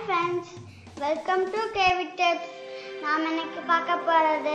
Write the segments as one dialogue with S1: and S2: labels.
S1: friends welcome to KV Tips நாம் இன்னைக்கு பார்க்க போகிறது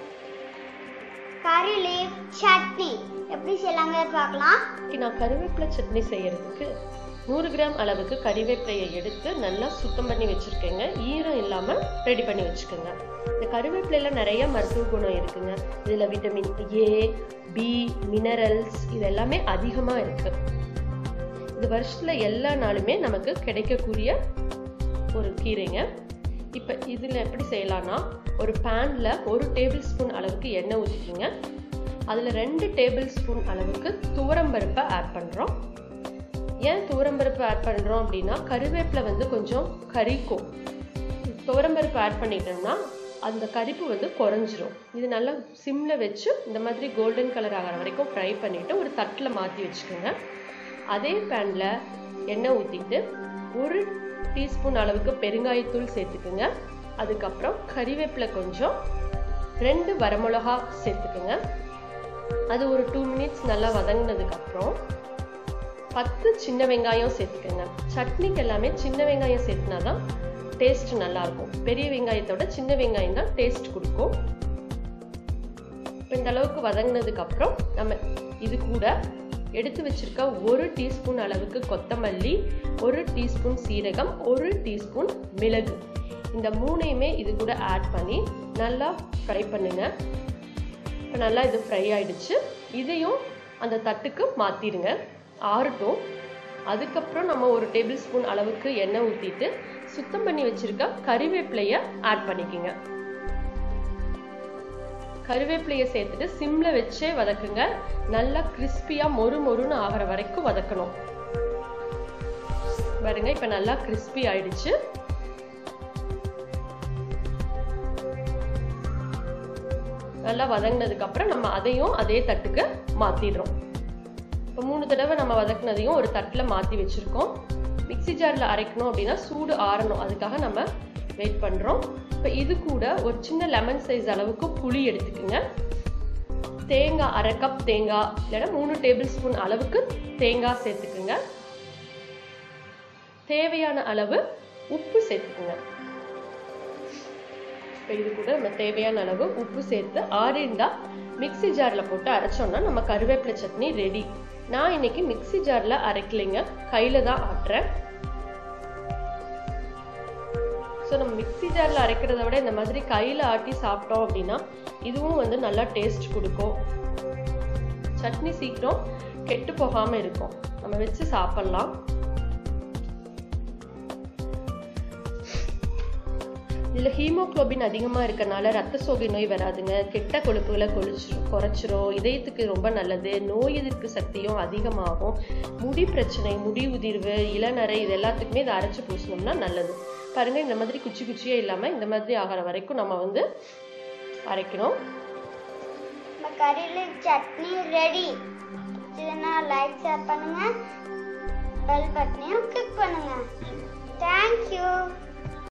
S1: கறி லீஃப் சட்னி எப்படி செய்யலாங்க பார்க்கலாம்
S2: இன்னைக்கு நான் கருவேப்பிலை சட்னி செய்யறதுக்கு நூறு கிராம் அளவுக்கு கறிவேப்பிலையை எடுத்து நல்லா சுத்தம் பண்ணி வச்சிருக்கேங்க ஈரம் இல்லாமல் ரெடி பண்ணி வச்சுக்கோங்க இந்த கருவேப்பிலையில நிறைய மருத்துவ குணம் இருக்குங்க இதில் விட்டமின் ஏ பி மினரல்ஸ் இது எல்லாமே அதிகமாக இருக்கு இது வருஷத்துல எல்லா நாளுமே நமக்கு கிடைக்கக்கூடிய ஒரு கீரைங்க இப்போ இதில் எப்படி செய்யலாம்னா ஒரு பேனில் ஒரு டேபிள் ஸ்பூன் அளவுக்கு எண்ணெய் ஊற்றிக்கிங்க அதில் ரெண்டு டேபிள் ஸ்பூன் அளவுக்கு துவரம்பருப்பை ஆட் பண்ணுறோம் ஏன் துவரம்பருப்பு ஆட் பண்ணுறோம் அப்படின்னா கருவேப்பிலை வந்து கொஞ்சம் கரிக்கும் துவரம்பருப்பு ஆட் பண்ணிட்டோம்னா அந்த கரிப்பு வந்து குறைஞ்சிரும் இது நல்லா சிம்மில் வச்சு இந்த மாதிரி கோல்டன் கலர் ஆகிற வரைக்கும் ஃப்ரை பண்ணிவிட்டு ஒரு தட்டில் மாற்றி வச்சுக்கோங்க அதே பேனில் எண்ணெய் ஊற்றிட்டு ஒரு டீஸ்பூன் அளவுக்கு பெருங்காயத்தூள் சேர்த்துக்குங்க அதுக்கப்புறம் கறிவேப்பிலை கொஞ்சம் ரெண்டு வரமிளகா சேர்த்துக்குங்க அது ஒரு டூ மினிட்ஸ் நல்லா வதங்கினதுக்கப்புறம் பத்து சின்ன வெங்காயம் சேர்த்துக்கோங்க சட்னிக்கு எல்லாமே சின்ன வெங்காயம் சேர்த்துனா தான் டேஸ்ட் நல்லாயிருக்கும் பெரிய வெங்காயத்தோட சின்ன வெங்காயம் தான் டேஸ்ட் கொடுக்கும் இப்போ இந்த அளவுக்கு வதங்கினதுக்கப்புறம் நம்ம இது கூட எடுத்து வச்சிருக்க ஒரு டீஸ்பூன் அளவுக்கு கொத்தமல்லி ஒரு டீஸ்பூன் சீரகம் ஒரு டீஸ்பூன் மிளகு இந்த மூணையுமே இது கூட ஆட் பண்ணி நல்லா ஃப்ரை பண்ணுங்க இப்போ நல்லா இது ஃப்ரை ஆயிடுச்சு இதையும் அந்த தட்டுக்கு மாற்றிடுங்க ஆறட்டும் அதுக்கப்புறம் நம்ம ஒரு டேபிள் ஸ்பூன் அளவுக்கு எண்ணெய் ஊற்றிட்டு சுத்தம் பண்ணி வச்சிருக்க கறிவேப்பிலையை ஆட் பண்ணிக்கோங்க கருவேப்பிலையை சேர்த்துட்டு சிம்ல வச்சே வதக்குங்க நல்லா கிறிஸ்பியா மொறு மொறுன்னு ஆகிற வரைக்கும் வதக்கணும் பாருங்க இப்ப நல்லா கிறிஸ்பி ஆயிடுச்சு நல்லா வதங்கினதுக்கு அப்புறம் நம்ம அதையும் அதே தட்டுக்கு மாத்திடுறோம் இப்போ மூணு தடவை நம்ம வதக்குனதையும் ஒரு தட்டில் மாற்றி வச்சுருக்கோம் மிக்சி ஜாரில் அரைக்கணும் அப்படின்னா சூடு ஆறணும் அதுக்காக நம்ம வெயிட் பண்ணுறோம் இப்போ இது கூட ஒரு சின்ன லெமன் சைஸ் அளவுக்கு புளி எடுத்துக்கோங்க தேங்காய் அரை கப் தேங்காய் இல்லைன்னா மூணு டேபிள் ஸ்பூன் அளவுக்கு தேங்காய் சேர்த்துக்குங்க தேவையான அளவு உப்பு சேர்த்துக்குங்க இப்போ இது கூட நம்ம தேவையான அளவு உப்பு சேர்த்து ஆறிண்டா மிக்சி ஜாரில் போட்டு அரைச்சோம்னா நம்ம கருவேப்பிலை சட்னி ரெடி நான் இன்னைக்கு மிக்சி ஜாரில் அரைக்கலைங்க கையில் தான் ஆட்டுறேன் ஸோ நம்ம மிக்சி ஜாரில் அரைக்கிறத விட இந்த மாதிரி கையில் ஆட்டி சாப்பிட்டோம் அப்படின்னா இதுவும் வந்து நல்லா டேஸ்ட் கொடுக்கும் சட்னி சீக்கிரம் கெட்டு போகாமல் இருக்கும் நம்ம வச்சு சாப்பிட்லாம் இதில் ஹீமோக்ளோபின் அதிகமாக இருக்கறனால ரத்த சோகை நோய் வராதுங்க கெட்ட கொழுப்புகளை கொழிச்சிரும் குறைச்சிரும் இதயத்துக்கு ரொம்ப நல்லது நோய் எதிர்ப்பு சக்தியும் அதிகமாகும் முடி பிரச்சனை முடி உதிர்வு இளநரை இது எல்லாத்துக்குமே இதை அரைச்சி பூசினோம்னா நல்லது பாருங்க இந்த மாதிரி குச்சி குச்சியே இல்லாமல் இந்த மாதிரி ஆகிற வரைக்கும் நம்ம வந்து அரைக்கணும்
S1: நம்ம கறி லீஃப் சட்னி ரெடி இதுனா லைக் ஷேர் பண்ணுங்க பெல் பட்டனையும் கிளிக் பண்ணுங்க தேங்க்யூ